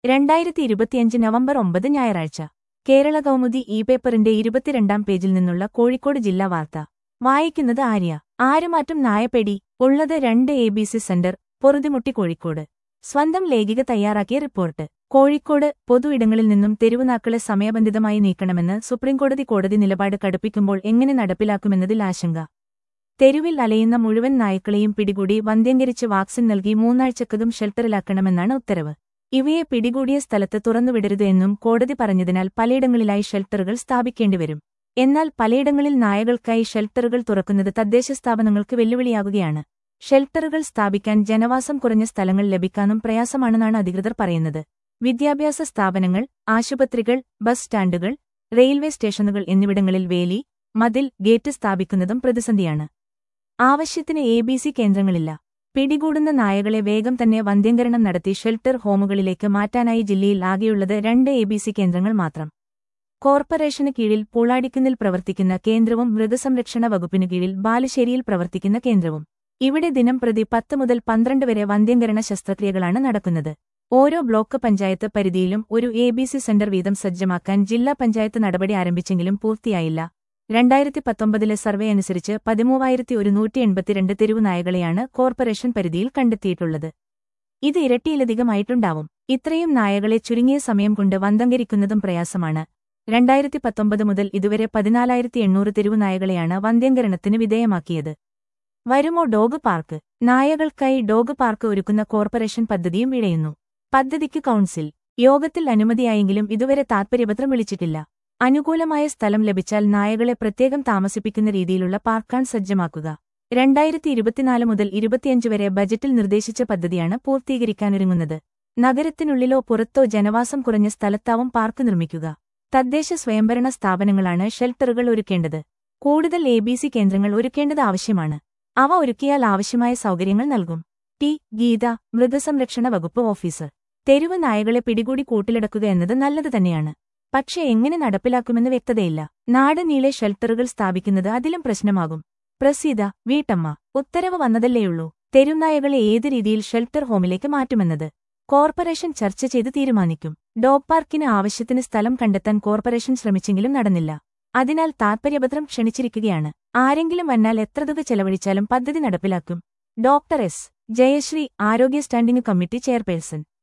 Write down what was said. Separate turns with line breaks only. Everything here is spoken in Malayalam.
രണ്ടായിരത്തി ഇരുപത്തിയഞ്ച് നവംബർ ഒമ്പത് ഞായറാഴ്ച കേരള കൗമുദി ഇ പേപ്പറിന്റെ ഇരുപത്തിരണ്ടാം പേജിൽ നിന്നുള്ള കോഴിക്കോട് ജില്ലാ വാർത്ത വായിക്കുന്നത് ആര്യ ആരുമാറ്റം നായപ്പെടി ഉള്ളത് രണ്ട് എ ബി സി സെന്റർ പൊറുതിമുട്ടി കോഴിക്കോട് സ്വന്തം ലേഖിക തയ്യാറാക്കിയ റിപ്പോർട്ട് കോഴിക്കോട് പൊതു ഇടങ്ങളിൽ നിന്നും തെരുവുനാക്കളെ സമയബന്ധിതമായി നീക്കണമെന്ന് സുപ്രീംകോടതി കോടതി നിലപാട് കടുപ്പിക്കുമ്പോൾ എങ്ങനെ നടപ്പിലാക്കുമെന്നതിൽ ആശങ്ക തെരുവിൽ അലയുന്ന മുഴുവൻ നായ്ക്കളെയും പിടികൂടി വന്ധ്യംകരിച്ച് വാക്സിൻ നൽകി മൂന്നാഴ്ചക്കകം ഷെൽട്ടറിലാക്കണമെന്നാണ് ഉത്തരവ് ഇവയെ പിടികൂടിയ സ്ഥലത്ത് തുറന്നുവിടരുത് എന്നും കോടതി പറഞ്ഞതിനാൽ പലയിടങ്ങളിലായി ഷെൽട്ടറുകൾ സ്ഥാപിക്കേണ്ടിവരും എന്നാൽ പലയിടങ്ങളിൽ നായകൾക്കായി ഷെൽട്ടറുകൾ തുറക്കുന്നത് തദ്ദേശ സ്ഥാപനങ്ങൾക്ക് വെല്ലുവിളിയാകുകയാണ് ഷെൽട്ടറുകൾ സ്ഥാപിക്കാൻ ജനവാസം കുറഞ്ഞ സ്ഥലങ്ങൾ ലഭിക്കാനും പ്രയാസമാണെന്നാണ് അധികൃതർ പറയുന്നത് വിദ്യാഭ്യാസ സ്ഥാപനങ്ങൾ ആശുപത്രികൾ ബസ് സ്റ്റാൻഡുകൾ റെയിൽവേ സ്റ്റേഷനുകൾ എന്നിവിടങ്ങളിൽ വേലി മതിൽ ഗേറ്റ് സ്ഥാപിക്കുന്നതും പ്രതിസന്ധിയാണ് ആവശ്യത്തിന് എ ബി സി കേന്ദ്രങ്ങളില്ല പിടികൂടുന്ന നായകളെ വേഗം തന്നെ വന്ധ്യംകരണം നടത്തി ഷെൽട്ടർ ഹോമുകളിലേക്ക് മാറ്റാനായി ജില്ലയിൽ ആകെയുള്ളത് രണ്ട് എ ബി സി കേന്ദ്രങ്ങൾ മാത്രം കോർപ്പറേഷന് കീഴിൽ പൂളാടിക്കുന്നിൽ പ്രവർത്തിക്കുന്ന കേന്ദ്രവും മൃഗസംരക്ഷണ വകുപ്പിനു കീഴിൽ ബാലുശ്ശേരിയിൽ പ്രവർത്തിക്കുന്ന കേന്ദ്രവും ഇവിടെ ദിനം പ്രതി പത്ത് മുതൽ പന്ത്രണ്ട് വരെ വന്ധ്യംകരണ ശസ്ത്രക്രിയകളാണ് നടക്കുന്നത് ഓരോ ബ്ലോക്ക് പഞ്ചായത്ത് പരിധിയിലും ഒരു എ ബി സി സെന്റർ വീതം സജ്ജമാക്കാൻ ജില്ലാ പഞ്ചായത്ത് നടപടി ആരംഭിച്ചെങ്കിലും പൂർത്തിയായില്ല രണ്ടായിരത്തി പത്തൊമ്പതിലെ സർവേ അനുസരിച്ച് പതിമൂവായിരത്തി ഒരുന്നൂറ്റി എൺപത്തിരണ്ട് തെരുവുനായകളെയാണ് കോർപ്പറേഷൻ പരിധിയിൽ കണ്ടെത്തിയിട്ടുള്ളത് ഇത് ഇരട്ടിയിലധികമായിട്ടുണ്ടാവും ഇത്രയും നായകളെ ചുരുങ്ങിയ സമയം കൊണ്ട് വന്ധ്യംകരിക്കുന്നതും പ്രയാസമാണ് രണ്ടായിരത്തി പത്തൊമ്പത് മുതൽ ഇതുവരെ പതിനാലായിരത്തി എണ്ണൂറ് തെരുവുനായകളെയാണ് വന്ധ്യംകരണത്തിന് വിധേയമാക്കിയത് വരുമോ ഡോഗ് പാർക്ക് നായകൾക്കായി ഡോഗ് പാർക്ക് ഒരുക്കുന്ന കോർപ്പറേഷൻ പദ്ധതിയും ഇഴയുന്നു പദ്ധതിക്ക് കൗൺസിൽ യോഗത്തിൽ അനുമതിയായെങ്കിലും ഇതുവരെ താത്പര്യപത്രം വിളിച്ചിട്ടില്ല അനുകൂലമായ സ്ഥലം ലഭിച്ചാൽ നായകളെ പ്രത്യേകം താമസിപ്പിക്കുന്ന രീതിയിലുള്ള പാർക്കാൻ സജ്ജമാക്കുക രണ്ടായിരത്തി ഇരുപത്തിനാല് മുതൽ ഇരുപത്തിയഞ്ച് വരെ ബജറ്റിൽ നിർദ്ദേശിച്ച പദ്ധതിയാണ് പൂർത്തീകരിക്കാനൊരുങ്ങുന്നത് നഗരത്തിനുള്ളിലോ പുറത്തോ ജനവാസം കുറഞ്ഞ സ്ഥലത്താവും പാർക്ക് നിർമ്മിക്കുക തദ്ദേശ സ്വയംഭരണ സ്ഥാപനങ്ങളാണ് ഷെൽട്ടറുകൾ ഒരുക്കേണ്ടത് കൂടുതൽ എ ബി സി കേന്ദ്രങ്ങൾ ഒരുക്കേണ്ടത് ആവശ്യമാണ് അവ ഒരുക്കിയാൽ ആവശ്യമായ സൗകര്യങ്ങൾ നൽകും ടി ഗീത മൃഗസംരക്ഷണ വകുപ്പ് ഓഫീസർ തെരുവ് നായകളെ പിടികൂടി കൂട്ടിലടക്കുക എന്നത് നല്ലത് തന്നെയാണ് പക്ഷെ എങ്ങനെ നടപ്പിലാക്കുമെന്ന് വ്യക്തതയില്ല നാട് നീളെ ഷെൽട്ടറുകൾ സ്ഥാപിക്കുന്നത് അതിലും പ്രശ്നമാകും പ്രസീത വീട്ടമ്മ ഉത്തരവ് വന്നതല്ലേയുള്ളൂ തെരുനായകളെ ഏത് രീതിയിൽ ഷെൽട്ടർ ഹോമിലേക്ക് മാറ്റുമെന്നത് കോർപ്പറേഷൻ ചർച്ച ചെയ്ത് തീരുമാനിക്കും ഡോഗ് പാർക്കിന് ആവശ്യത്തിന് സ്ഥലം കണ്ടെത്താൻ കോർപ്പറേഷൻ ശ്രമിച്ചെങ്കിലും നടന്നില്ല അതിനാൽ താത്പര്യപത്രം ക്ഷണിച്ചിരിക്കുകയാണ് ആരെങ്കിലും വന്നാൽ എത്ര തുക ചെലവഴിച്ചാലും പദ്ധതി നടപ്പിലാക്കും ഡോക്ടർ എസ് ജയശ്രീ ആരോഗ്യ സ്റ്റാൻഡിംഗ് കമ്മിറ്റി ചെയർപേഴ്സൺ